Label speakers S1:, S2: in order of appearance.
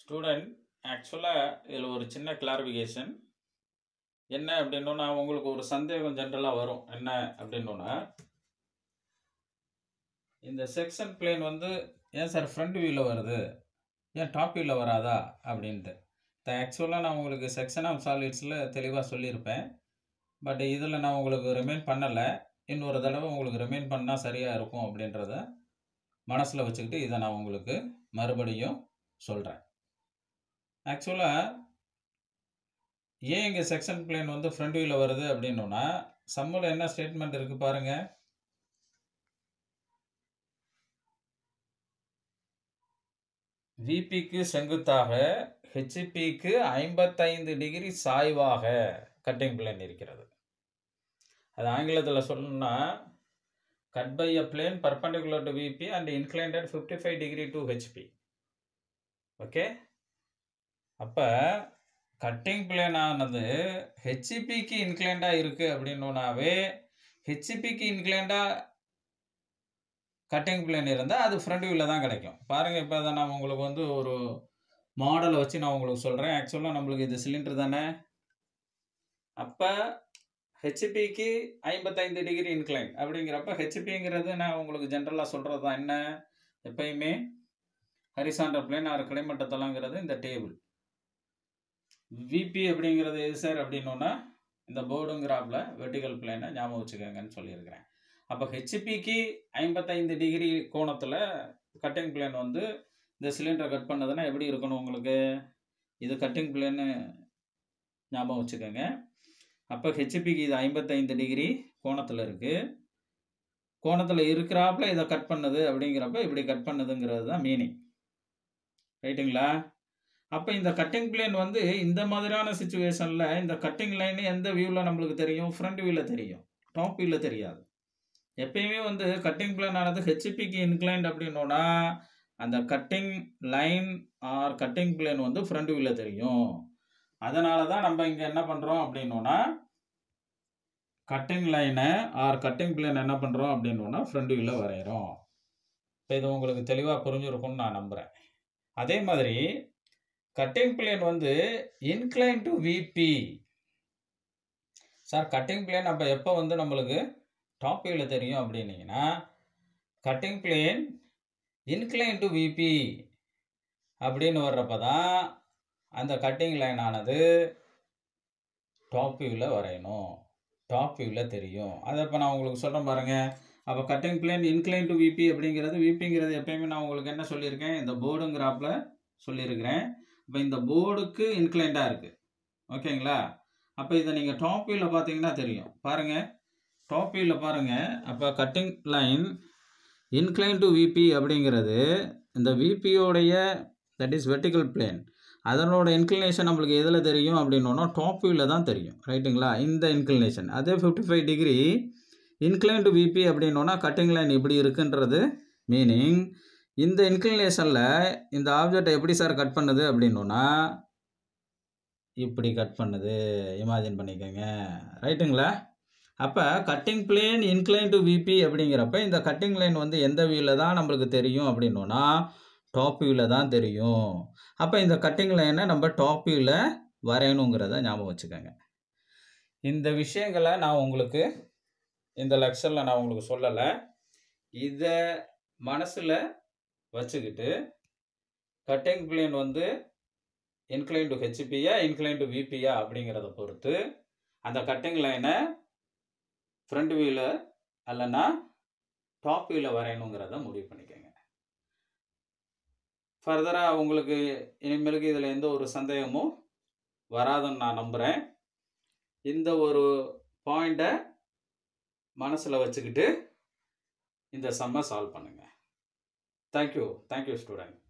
S1: student ஆக்சுவலாக இதில் ஒரு சின்ன கிளாரிஃபிகேஷன் என்ன அப்படின்னோன்னா உங்களுக்கு ஒரு சந்தேகம் ஜென்ரலாக வரும் என்ன அப்படின்னோன்னா இந்த செக்ஷன் பிளேன் வந்து ஏன் சார் ஃப்ரண்ட் வியூவில் வருது ஏன் டாப் வியூவில் வராதா அப்படின்ட்டு ஆக்சுவலாக நான் உங்களுக்கு செக்ஷன் ஆஃப் சாலிட்ஸில் தெளிவாக சொல்லியிருப்பேன் பட் இதில் நான் உங்களுக்கு ரிமைண்ட் பண்ணலை இன்னொரு தடவை உங்களுக்கு ரிமைண்ட் பண்ணால் சரியாக இருக்கும் அப்படின்றத மனசில் வச்சுக்கிட்டு இதை நான் உங்களுக்கு மறுபடியும் சொல்கிறேன் ஆக்சுவலாக ஏன் இங்கே செக்ஷன் பிளேன் வந்து ஃப்ரண்ட் வியூவில் வருது அப்படின்னோன்னா சம்மில் என்ன ஸ்டேட்மெண்ட் இருக்குது பாருங்கள் விபிக்கு செங்குத்தாக ஹெச்பிக்கு ஐம்பத்தைந்து டிகிரி சாய்வாக கட்டிங் பிளேன் இருக்கிறது அது ஆங்கிலத்தில் சொல்லணும்னா cut by a plane perpendicular to VP and inclined fifty five degree to HP okay அப்போ கட்டிங் பிளேன் ஆனது ஹெச்பிக்கு இன்க்ளைண்டாக இருக்குது அப்படின்னோனாவே ஹெச்பிக்கு இன்க்ளைண்டாக கட்டிங் பிளேன் இருந்தால் அது ஃப்ரண்ட் வியூவில் தான் கிடைக்கும் பாருங்கள் இப்போ தான் நான் உங்களுக்கு வந்து ஒரு மாடலை வச்சு நான் உங்களுக்கு சொல்கிறேன் ஆக்சுவலாக நம்மளுக்கு இது சிலிண்டர் தானே அப்போ ஹெச்பிக்கு ஐம்பத்தைந்து டிகிரி இன்க்ளைன் அப்படிங்கிறப்ப ஹெச்பிங்கிறது நான் உங்களுக்கு ஜென்ரலாக சொல்கிறது தான் என்ன எப்பயுமே ஹரிசாண்டர் பிளேன் ஆறு கிடைமட்டத்தலாங்கிறது இந்த டேபிள் விபி அப்படிங்கிறது எது சார் அப்படின்னோன்னா இந்த போர்டுங்கிறாப்பில் வெர்டிகல் பிளேனை ஞாபகம் வச்சுக்கோங்கன்னு சொல்லியிருக்கிறேன் அப்போ ஹெச்பிக்கு ஐம்பத்தைந்து டிகிரி கோணத்தில் கட்டிங் பிளேன் வந்து இந்த சிலிண்டரை கட் பண்ணதுன்னா எப்படி இருக்கணும் உங்களுக்கு இது கட்டிங் பிளேன்னு ஞாபகம் வச்சுக்கோங்க அப்போ ஹெச்பிக்கு இது ஐம்பத்தைந்து டிகிரி கோணத்தில் இருக்குது கோணத்தில் இருக்கிறாப்புல இதை கட் பண்ணுது அப்படிங்கிறப்ப இப்படி கட் பண்ணுதுங்கிறது தான் மீனிங் ரைட்டுங்களா அப்போ இந்த கட்டிங் பிளேன் வந்து இந்த மாதிரியான சுச்சுவேஷனில் இந்த கட்டிங் லைன் எந்த வியூவில் நம்மளுக்கு தெரியும் ஃப்ரண்ட் வியூவில் தெரியும் டாப் வியூவில் தெரியாது எப்பயுமே வந்து கட்டிங் பிளேன் ஆனது ஹெச்பிக்கு இன்க்ளைண்ட் அப்படின்னோன்னா அந்த cutting line or cutting plane வந்து ஃப்ரண்ட் வியூவில் தெரியும் அதனால தான் நம்ம இங்கே என்ன பண்ணுறோம் அப்படின்னோன்னா கட்டிங் லைனை ஆர் கட்டிங் பிளேன் என்ன பண்ணுறோம் அப்படின்னோன்னா ஃப்ரண்ட் வியூவில் வரைகிறோம் இப்போ இது உங்களுக்கு தெளிவாக புரிஞ்சிருக்கும்னு நான் நம்புகிறேன் அதே மாதிரி கட்டிங் பிளேன் வந்து incline to VP sir cutting plane அப்போ எப்போ வந்து நம்மளுக்கு டாப் வியூவில் தெரியும் அப்படின்னீங்கன்னா cutting plane incline to VP அப்படின்னு வர்றப்ப தான் அந்த கட்டிங் லைன் ஆனது டாப் வியூவில் வரையணும் டாப் வியூவில் தெரியும் அதை இப்போ நான் உங்களுக்கு சொல்கிறேன் பாருங்கள் அப்போ cutting plane incline to VP அப்படிங்கிறது விபிங்கிறது எப்பயுமே நான் உங்களுக்கு என்ன சொல்லியிருக்கேன் இந்த போர்டுங்கிறாப்பில் சொல்லியிருக்கிறேன் இப்போ இந்த போர்டுக்கு இன்க்ளைண்டாக இருக்குது ஓகேங்களா அப்போ இதை நீங்கள் டாப் வியூவில் பார்த்தீங்கன்னா தெரியும் பாருங்கள் டாப் வியூவில் பாருங்கள் அப்போ cutting line incline to VP அப்படிங்கிறது இந்த விபியோடைய தட் இஸ் வெர்டிக்கல் பிளேன் அதனோட இன்க்ளினேஷன் நம்மளுக்கு எதில் தெரியும் அப்படின்னோன்னா டாப் வியூவில் தான் தெரியும் ரைட்டுங்களா இந்த இன்க்ளினேஷன் அதே fifty five degree incline to VP அப்படின்னோன்னா கட்டிங் லைன் இப்படி இருக்குன்றது மீனிங் இந்த இன்க்ளினேஷனில் இந்த ஆப்ஜெக்டை எப்படி சார் கட் பண்ணுது அப்படின்னோன்னா இப்படி கட் பண்ணுது இமேஜின் பண்ணிக்கோங்க ரைட்டுங்களா அப்போ cutting plane incline to VP அப்படிங்கிறப்ப இந்த கட்டிங் லைன் வந்து எந்த வியூவில் தான் நம்மளுக்கு தெரியும் அப்படின்னோன்னா டாப் வியூவில் தான் தெரியும் அப்போ இந்த கட்டிங் லைனை நம்ம டாப் வியூவில் வரையணுங்கிறத ஞாபகம் வச்சுக்கோங்க இந்த விஷயங்களை நான் உங்களுக்கு இந்த லெக்சரில் நான் உங்களுக்கு சொல்லலை இதை மனசில் வச்சுக்கிட்டு கட்டிங் பிளேன் வந்து இன்க்ளைன் டு ஹெச்பியா இன்க்ளைன் டு விபியா அப்படிங்கிறத பொறுத்து அந்த கட்டிங் லைனை ஃப்ரண்ட் வியூவில் அல்லனா டாப் வியூவில் வரையணுங்கிறத முடிவு பண்ணிக்கோங்க ஃபர்தராக உங்களுக்கு இனிமேலுக்கு இதில் எந்த ஒரு சந்தேகமும் வராதுன்னு நான் நம்புகிறேன் இந்த ஒரு பாயிண்ட்டை மனசில் வச்சுக்கிட்டு இந்த சம்மை சால்வ் பண்ணுங்கள் தேங்க்யூ தேங்க்யூ ஸ்டூடெண்ட்